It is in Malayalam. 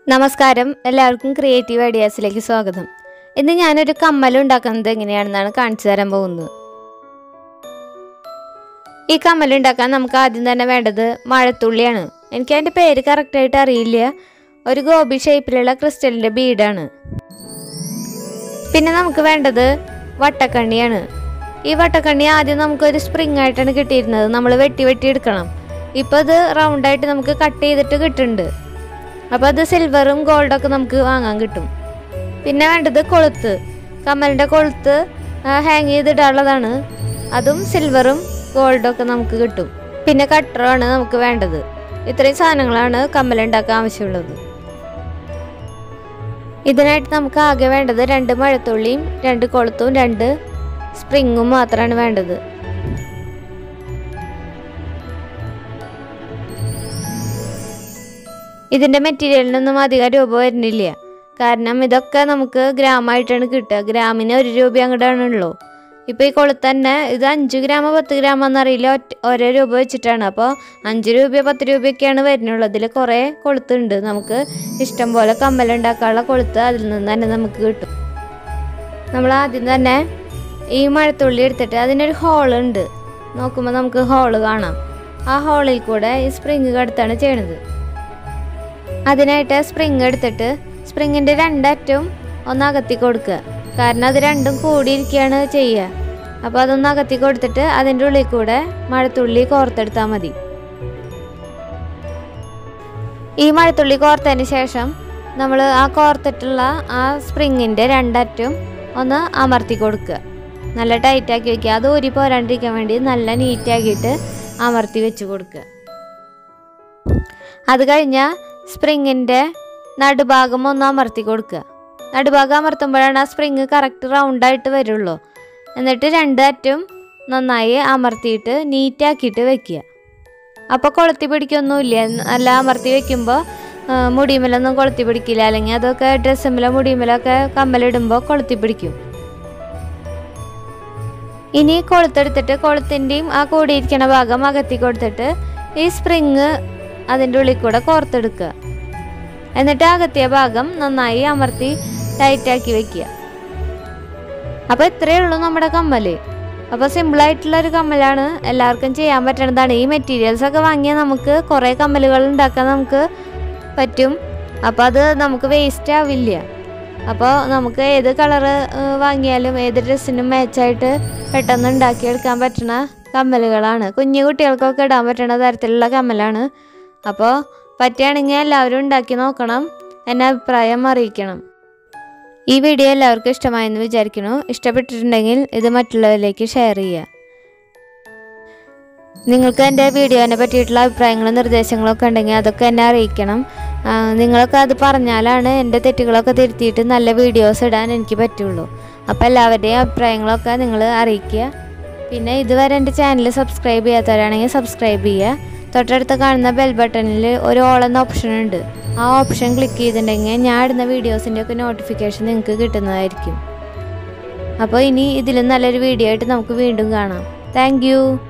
നമസ്കാരം എല്ലാവർക്കും ക്രിയേറ്റീവ് ഐഡിയാസിലേക്ക് സ്വാഗതം ഇന്ന് ഞാനൊരു കമ്മൽ ഉണ്ടാക്കുന്നത് എങ്ങനെയാണെന്നാണ് കാണിച്ചു തരാൻ പോകുന്നത് ഈ കമ്മൽ ഉണ്ടാക്കാൻ നമുക്ക് ആദ്യം തന്നെ വേണ്ടത് മഴത്തുള്ളിയാണ് എനിക്ക് അതിൻ്റെ പേര് കറക്റ്റായിട്ട് അറിയില്ല ഒരു ഗോപി ഷേപ്പിലുള്ള ക്രിസ്റ്റലിൻ്റെ ബീഡാണ് പിന്നെ നമുക്ക് വേണ്ടത് വട്ടക്കണ്ണിയാണ് ഈ വട്ടക്കണ്ണി ആദ്യം നമുക്കൊരു സ്പ്രിങ് ആയിട്ടാണ് കിട്ടിയിരുന്നത് നമ്മൾ വെട്ടി വെട്ടി എടുക്കണം ഇപ്പോൾ ഇത് റൗണ്ടായിട്ട് നമുക്ക് കട്ട് ചെയ്തിട്ട് കിട്ടുന്നുണ്ട് അപ്പോൾ അത് സിൽവറും ഗോൾഡൊക്കെ നമുക്ക് വാങ്ങാൻ കിട്ടും പിന്നെ വേണ്ടത് കൊളുത്ത് കമ്മലിൻ്റെ കൊളുത്ത് ഹാങ് ചെയ്തിടാനുള്ളതാണ് അതും സിൽവറും ഗോൾഡൊക്കെ നമുക്ക് കിട്ടും പിന്നെ കട്ടറുമാണ് നമുക്ക് വേണ്ടത് ഇത്രയും സാധനങ്ങളാണ് കമ്മലുണ്ടാക്കാൻ ആവശ്യമുള്ളത് ഇതിനായിട്ട് നമുക്ക് ആകെ വേണ്ടത് രണ്ട് മഴത്തുള്ളിയും രണ്ട് കൊളുത്തും രണ്ട് സ്പ്രിങ്ങും മാത്രമാണ് വേണ്ടത് ഇതിൻ്റെ മെറ്റീരിയലിനൊന്നും അധികം രൂപ വരുന്നില്ല കാരണം ഇതൊക്കെ നമുക്ക് ഗ്രാമായിട്ടാണ് കിട്ടുക ഗ്രാമിന് ഒരു രൂപ അങ്ങോട്ടാണുള്ളൂ ഇപ്പോൾ ഈ കൊളുത്ത് തന്നെ ഇത് അഞ്ച് ഗ്രാമോ പത്ത് ഗ്രാമോ എന്നറിയില്ല ഒറ്റ ഓരോ രൂപ വെച്ചിട്ടാണ് അപ്പോൾ അഞ്ച് രൂപയോ പത്ത് രൂപയൊക്കെയാണ് വരുന്നുള്ളൂ ഇതിൽ കുറേ കൊളുത്തുണ്ട് നമുക്ക് ഇഷ്ടം പോലെ കമ്മലുണ്ടാക്കാനുള്ള കൊളുത്ത് അതിൽ നിന്ന് തന്നെ നമുക്ക് കിട്ടും നമ്മൾ ആദ്യം തന്നെ ഈ മഴത്തുള്ളി എടുത്തിട്ട് അതിനൊരു ഹോളുണ്ട് നോക്കുമ്പോൾ നമുക്ക് ഹോള് കാണാം ആ ഹോളിൽ കൂടെ ഈ സ്പ്രിങ് കടത്താണ് ചെയ്യണത് അതിനായിട്ട് സ്പ്രിങ് എടുത്തിട്ട് സ്പ്രിങ്ങിൻ്റെ രണ്ടറ്റവും ഒന്ന് അകത്തി കൊടുക്കുക കാരണം അത് രണ്ടും കൂടിയിരിക്കുകയാണ് ചെയ്യുക അപ്പോൾ അതൊന്ന് അകത്തി കൊടുത്തിട്ട് അതിൻ്റെ ഉള്ളിൽ കൂടെ മഴത്തുള്ളി കോർത്തെടുത്താൽ മതി ഈ മഴത്തുള്ളി കോർത്തതിന് ശേഷം നമ്മൾ ആ കോർത്തിട്ടുള്ള ആ സ്പ്രിങ്ങിൻ്റെ രണ്ടറ്റും ഒന്ന് അമർത്തി കൊടുക്കുക നല്ല ടൈറ്റാക്കി വെക്കുക അത് ഊരി പോരാണ്ടിരിക്കാൻ വേണ്ടി നല്ല നീറ്റാക്കിയിട്ട് അമർത്തി വെച്ച് കൊടുക്കുക അത് കഴിഞ്ഞാൽ സ്പ്രിങ്ങിൻ്റെ നടുഭാഗം ഒന്ന് അമർത്തി കൊടുക്കുക നടുഭാഗം അമർത്തുമ്പോഴാണ് ആ സ്പ്രിങ് കറക്റ്റ് റൗണ്ടായിട്ട് വരുള്ളൂ എന്നിട്ട് രണ്ട് അറ്റും നന്നായി അമർത്തിയിട്ട് നീറ്റാക്കിയിട്ട് വെക്കുക അപ്പോൾ കൊളുത്തി പിടിക്കൊന്നുമില്ല നല്ല അമർത്തി വെക്കുമ്പോൾ മുടിയുമലൊന്നും കൊളുത്തി പിടിക്കില്ല അല്ലെങ്കിൽ അതൊക്കെ ഡ്രസ്സുമ്മലോ മുടിയുമലൊക്കെ കമ്മലിടുമ്പോൾ കൊളുത്തി പിടിക്കും ഇനി കൊളുത്തെടുത്തിട്ട് കൊളുത്തിൻ്റെയും ആ കൂടിയിരിക്കണ ഭാഗം അകത്തി കൊടുത്തിട്ട് ഈ സ്പ്രിങ് അതിൻ്റെ ഉള്ളിൽ കൂടെ കോർത്തെടുക്കുക എന്നിട്ട് അകത്തിയ ഭാഗം നന്നായി അമർത്തി ടൈറ്റാക്കി വെക്കുക അപ്പോൾ ഇത്രയേ ഉള്ളൂ നമ്മുടെ കമ്മൽ അപ്പോൾ സിമ്പിളായിട്ടുള്ള ഒരു കമ്മലാണ് എല്ലാവർക്കും ചെയ്യാൻ പറ്റുന്നതാണ് ഈ മെറ്റീരിയൽസ് ഒക്കെ വാങ്ങിയാൽ നമുക്ക് കുറേ കമ്മലുകൾ ഉണ്ടാക്കാൻ നമുക്ക് പറ്റും അപ്പോൾ അത് നമുക്ക് വേസ്റ്റ് ആവില്ല അപ്പോൾ നമുക്ക് ഏത് കളറ് വാങ്ങിയാലും ഏത് ഡ്രസ്സിനും മാച്ചായിട്ട് പെട്ടെന്ന് ഉണ്ടാക്കിയെടുക്കാൻ പറ്റുന്ന കമ്മലുകളാണ് കുഞ്ഞു കുട്ടികൾക്കൊക്കെ ഇടാൻ പറ്റുന്ന തരത്തിലുള്ള കമ്മലാണ് അപ്പോൾ പറ്റുകയാണെങ്കിൽ എല്ലാവരും ഉണ്ടാക്കി നോക്കണം എന്നെ അഭിപ്രായം അറിയിക്കണം ഈ വീഡിയോ എല്ലാവർക്കും ഇഷ്ടമായെന്ന് വിചാരിക്കുന്നു ഇഷ്ടപ്പെട്ടിട്ടുണ്ടെങ്കിൽ ഇത് മറ്റുള്ളവരിലേക്ക് ഷെയർ ചെയ്യുക നിങ്ങൾക്ക് എൻ്റെ വീഡിയോനെ പറ്റിയിട്ടുള്ള അഭിപ്രായങ്ങളും നിർദ്ദേശങ്ങളും ഒക്കെ ഉണ്ടെങ്കിൽ അതൊക്കെ എന്നെ അറിയിക്കണം നിങ്ങളൊക്കെ അത് പറഞ്ഞാലാണ് എൻ്റെ തെറ്റുകളൊക്കെ തിരുത്തിയിട്ട് നല്ല വീഡിയോസ് ഇടാൻ എനിക്ക് പറ്റുള്ളൂ അപ്പോൾ എല്ലാവരുടെയും അഭിപ്രായങ്ങളൊക്കെ നിങ്ങൾ അറിയിക്കുക പിന്നെ ഇതുവരെ എൻ്റെ ചാനൽ സബ്സ്ക്രൈബ് ചെയ്യാത്തവരാണെങ്കിൽ സബ്സ്ക്രൈബ് ചെയ്യുക തൊട്ടടുത്ത് കാണുന്ന ബെൽ ബട്ടണിൽ ഒരു ഓൾ എന്ന ഓപ്ഷൻ ഉണ്ട് ആ ഓപ്ഷൻ ക്ലിക്ക് ചെയ്തിട്ടുണ്ടെങ്കിൽ ഞാൻ ഇടുന്ന വീഡിയോസിൻ്റെ ഒക്കെ നോട്ടിഫിക്കേഷൻ നിങ്ങൾക്ക് കിട്ടുന്നതായിരിക്കും അപ്പോൾ ഇനി ഇതിലും നല്ലൊരു വീഡിയോ ആയിട്ട് നമുക്ക് വീണ്ടും കാണാം താങ്ക്